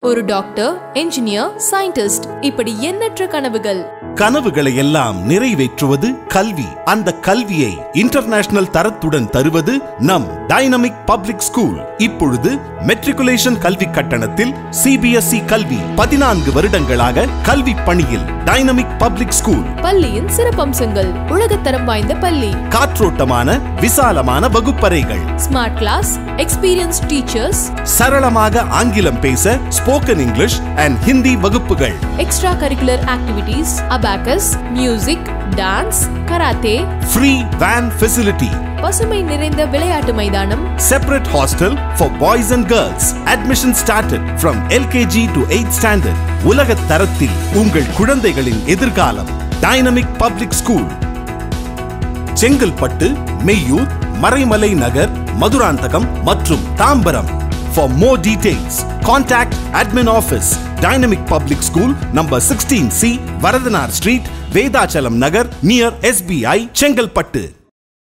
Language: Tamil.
ஒரு டாக்டர் என்ஜினியர் சயின்டிஸ்ட் இப்படி எண்ணற்ற கனவுகள் கனவுகளை எல்லாம் நிறைவேற்றுவது கல்வி அந்த கல்வியை இன்டர்நேஷனல் தரத்துடன் தருவது நம் டைனமிக் பப்ளிக் ஸ்கூல் இப்பொழுது மெட்ரிகுலேஷன் கல்வி கட்டணத்தில் சிபிஎஸ்இ கல்வி பதினான்கு வருடங்களாக கல்வி பணியில் டைனமிக் பப்ளிக் ஸ்கூல் பள்ளியின் சிறப்பம்சங்கள் உலகத்தரம் வாய்ந்த பள்ளி காற்றோட்டமான விசாலமான வகுப்பறைகள் ஸ்மார்ட் கிளாஸ் எக்ஸ்பீரியன்ஸ் டீச்சர்ஸ் சரளமாக ஆங்கிலம் பேச ஸ்போக்கன் இங்கிலீஷ் அண்ட் ஹிந்தி வகுப்புகள் extra curricular activities abacus music dance karate free van facility பசுமை நிறைந்த விளையாட்டு மைதானம் separate hostel for boys and girls. Admission started from LKG to 8th standard. உலகத் தரத்தில் உங்கள் குழந்தைகளின் எதிர்காலம் dynamic public school Chengalpattu Meyyur Maraimalai Nagar Madurantakam மற்றும் Tambaram For more details, contact Admin Office, Dynamic Public School, number 16C, Varadhanar Street, Vedachalam Nagar, near SBI, Chengalpattu.